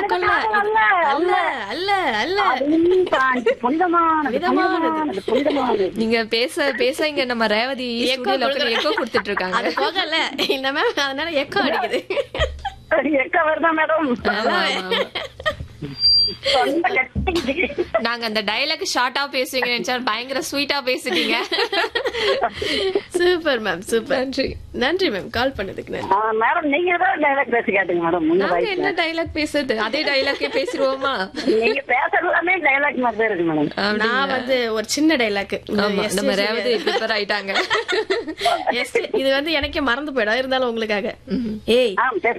பக்கம் இல்ல அல்ல, அல்ல அல்ல. அல்ல அல்ல அதையும் தாண்டி புனிதமானது, விதமானது. புனிதமானது, புனிதமானது. நீங்க பேச பேச இங்க நம்ம ரேவதி எக்கோ ஸ்டுடியோல உட்கார்ந்து எக்கோ கொடுத்துட்டு இருக்காங்க அது போகல இந்த மேம் அதனால எக்கோ அடிக்குது எக்க வருதா மேடம் ஆமா, ஆமா. சொந்த கட்டிக்கிச்சு. நாங்க அந்த டைலாக் ஷார்ட்டா பேசுவீங்க நினைச்சா பயங்கர ஸ்வீட்டா பேசிட்டீங்க சூப்பர் மேம் சூப்பர் நன்றி நன்றி மேம் கால் பண்ணதுக்கு நன்றி ஆ, மேடம் நீங்க தான் டைலாக் பேசி காட்டுங்க மேடம் உங்க நாங்க வாய்ஸ்ல. என்ன டைலாக் பேசுறது அதே டைலாக்கே பேசிடுவோமா நீங்க பேசுறது எல்லாமே டைலாக் மாதிரி தான் இருக்கு மேடம் நான் வந்து ஒரு சின்ன டைலாக் ஆமா நம்ம ரேவதி ப்ரிப்பேர் ஆயிட்டாங்க இது வந்து எனக்கே மறந்து போயிடும் இருந்தாலும் உங்களுக்காக ஏய் ஆ பேச